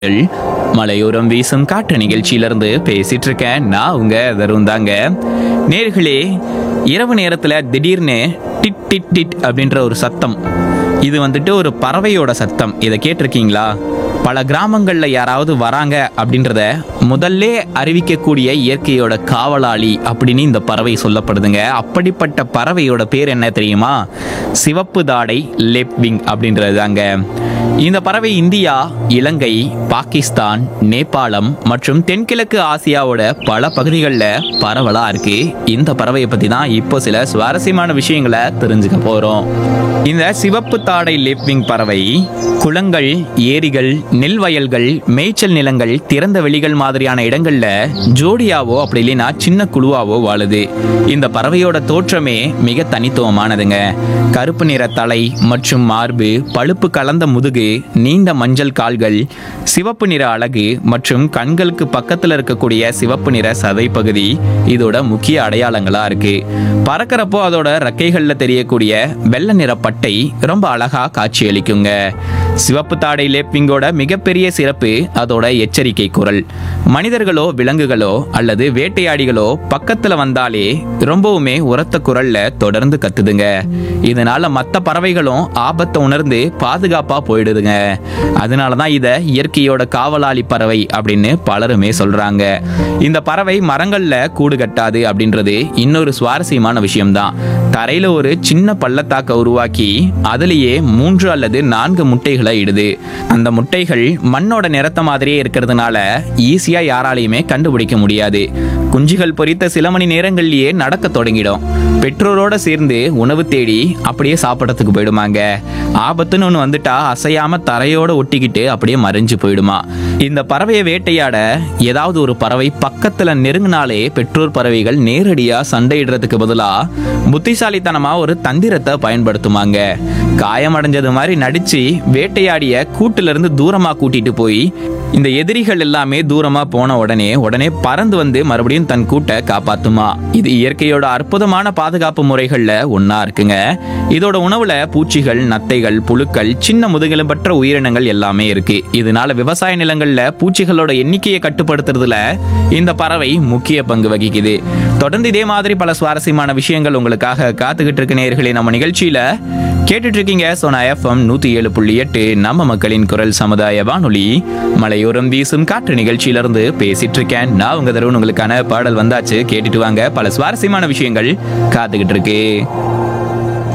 மலையோரம் வீசும் காற்று நிகழ்ச்சியிலிருந்து பேசிட்டு இருக்கேன் நான் உங்க தருண் தாங்க நேர்களே இரவு நேரத்துல திடீர்னு டிட் டிட் டிட் அப்படின்ற ஒரு சத்தம் இது வந்துட்டு ஒரு பறவையோட சத்தம் இதை கேட்டிருக்கீங்களா பல கிராமங்கள்ல யாராவது வராங்க அப்படின்றத முதல்ல அறிவிக்கக்கூடிய இயற்கையோட காவலாளி அப்படின்னு இந்த பறவை சொல்லப்படுதுங்க அப்படிப்பட்ட பறவையோட பேர் என்ன தெரியுமா சிவப்பு தாடை லெப்விங் அப்படின்றது தாங்க இந்த பறவை இந்தியா இலங்கை பாகிஸ்தான் நேபாளம் மற்றும் தென்கிழக்கு ஆசியாவோட பல பகுதிகளில் பரவலா இருக்கு இந்த பறவையை பத்தி தான் இப்போ சில சுவாரஸ்யமான விஷயங்களை தெரிஞ்சுக்க போறோம் இந்த சிவப்பு தாடை லேப்விங் பறவை குளங்கள் ஏரிகள் நெல் வயல்கள் மேய்ச்சல் நிலங்கள் திறந்த வெளிகள் மாதிரியான இடங்கள்ல ஜோடியாவோ அப்படி இல்லைன்னா சின்ன குழுவாவோ வாழுது இந்த பறவையோட தோற்றமே மிக தனித்துவமானதுங்க கருப்பு நிற தலை மற்றும் மார்பு பழுப்பு கலந்த முதுகு நீண்ட மஞ்சள் கால்கள் சிவப்பு நிற அழகு மற்றும் கண்களுக்கு பக்கத்துல இருக்கக்கூடிய சிவப்பு நிற சதை பகுதி இதோட முக்கிய அடையாளங்களா இருக்கு பறக்கிறப்போ அதோட ரெக்கைகள்ல தெரியக்கூடிய வெள்ளை நிற பட்டை ரொம்ப அழகா காட்சியளிக்குங்க சிவப்பு தாடை லேப்பிங்கோட மிகப்பெரிய சிறப்பு அதோட எச்சரிக்கை குரல் மனிதர்களோ விலங்குகளோ அல்லது வேட்டையாடிகளோ பக்கத்துல வந்தாலே ரொம்பவுமே உரத்த குரல்ல தொடர்ந்து கத்துதுங்க இதனால மற்ற பறவைகளும் ஆபத்தை உணர்ந்து பாதுகாப்பா போயிடுதுங்க அதனால தான் இதை இயற்கையோட காவலாளி பறவை அப்படின்னு பலருமே சொல்றாங்க இந்த பறவை மரங்கள்ல கூடு கட்டாது அப்படின்றது இன்னொரு சுவாரஸ்யமான விஷயம்தான் தரையில ஒரு சின்ன பள்ளத்தாக்க உருவாக்கி அதுலேயே மூன்று அல்லது நான்கு முட்டைகளை இடுது அந்த முட்டைகள் மண்ணோட நிறத்த மாதிரியே இருக்கிறதுனால ஈஸியா யாராலையுமே கண்டுபிடிக்க முடியாது குஞ்சுகள் பொரித்த சில மணி நேரங்கள்லயே நடக்க தொடங்கிடும் பெற்றோரோட சேர்ந்து உணவு தேடி அப்படியே சாப்பிடறதுக்கு போயிடுமாங்க ஆபத்துன்னு ஒன்று வந்துட்டா அசையாம தரையோட ஒட்டிக்கிட்டு அப்படியே மறைஞ்சு போயிடுமா இந்த பறவையை வேட்டையாட ஏதாவது ஒரு பறவை பக்கத்துல நெருங்கினாலே பெற்றோர் பறவைகள் நேரடியா சண்டையிடுறதுக்கு பதிலா புத்திசாலித்தனமா ஒரு தந்திரத்தை பயன்படுத்துமாங்க காயமடைஞ்சது மாதிரி நடிச்சு வேட்டையாடிய கூட்டுல இருந்து தூரமா கூட்டிட்டு போய் இந்த எதிரிகள் எல்லாமே தூரமா போன உடனே உடனே பறந்து வந்து மறுபடியும் தன் கூட்டை காப்பாத்துமா இது இயற்கையோட அற்புதமான பாதுகாப்பு முறைகள்ல ஒண்ணா இருக்குங்க இதோட உணவுல பூச்சிகள் நத்தைகள் புழுக்கள் சின்ன முதுகெலும்பற்ற உயிரினங்கள் எல்லாமே இருக்கு இதனால விவசாய நிலங்கள்ல பூச்சிகளோட எண்ணிக்கையை கட்டுப்படுத்துறதுல இந்த பறவை முக்கிய பங்கு வகிக்குது தொடர்ந்து இதே மாதிரி பல சுவாரஸ்யமான விஷயங்கள் உங்களுக்காக காத்துக்கிட்டு இருக்க நேயர்களே நம்ம நிகழ்ச்சியில கேட்டுட்டு இருக்கீங்க சோனா எஃப்எம் நூத்தி ஏழு புள்ளி எட்டு நம்ம மக்களின் குரல் சமுதாய வானொலி மலையோரம் வீசும் காற்று நிகழ்ச்சியிலிருந்து பேசிட்டு இருக்கேன் நான் உங்க தருவன் உங்களுக்கான பாடல் வந்தாச்சு கேட்டுட்டு வாங்க பல சுவாரஸ்யமான விஷயங்கள் காத்துக்கிட்டு இருக்கு